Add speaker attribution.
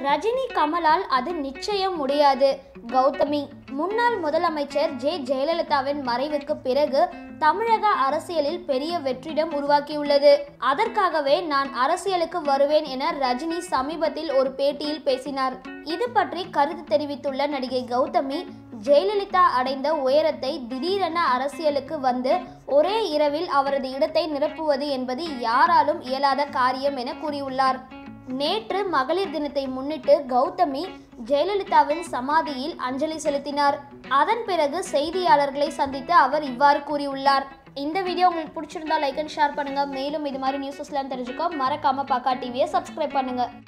Speaker 1: ரஜினி கமலால் அது நிச்சயம் முடியாது கௌதமி முன்னாள் முதலமைச்சர் ஜெ ஜெயலலிதாவின் மறைவுக்கு பிறகு தமிழக அரசியலில் பெரிய வெற்றிடம் உருவாக்கியுள்ளது அதற்காகவே நான் அரசியலுக்கு வருவேன் என ரஜினி சமீபத்தில் ஒரு பேட்டியில் பேசினார் இது பற்றி கருத்து தெரிவித்துள்ள நடிகை கௌதமி ஜெயலலிதா அடைந்த உயரத்தை திடீரென அரசியலுக்கு வந்து ஒரே இரவில் அவரது இடத்தை நிரப்புவது என்பது யாராலும் இயலாத காரியம் என கூறியுள்ளார் நேற்று மகளிர் தினத்தை முன்னிட்டு கௌதமி ஜெயலலிதாவின் சமாதியில் அஞ்சலி செலுத்தினார் அதன் பிறகு செய்தியாளர்களை சந்தித்து அவர் இவ்வாறு கூறியுள்ளார் இந்த வீடியோ உங்களுக்கு பிடிச்சிருந்தா லைக் அண்ட் ஷேர் பண்ணுங்க மேலும் இது மாதிரி நியூஸஸ்லாம் தெரிஞ்சுக்க மறக்காம பாக்கா டிவியை சப்ஸ்கிரைப் பண்ணுங்க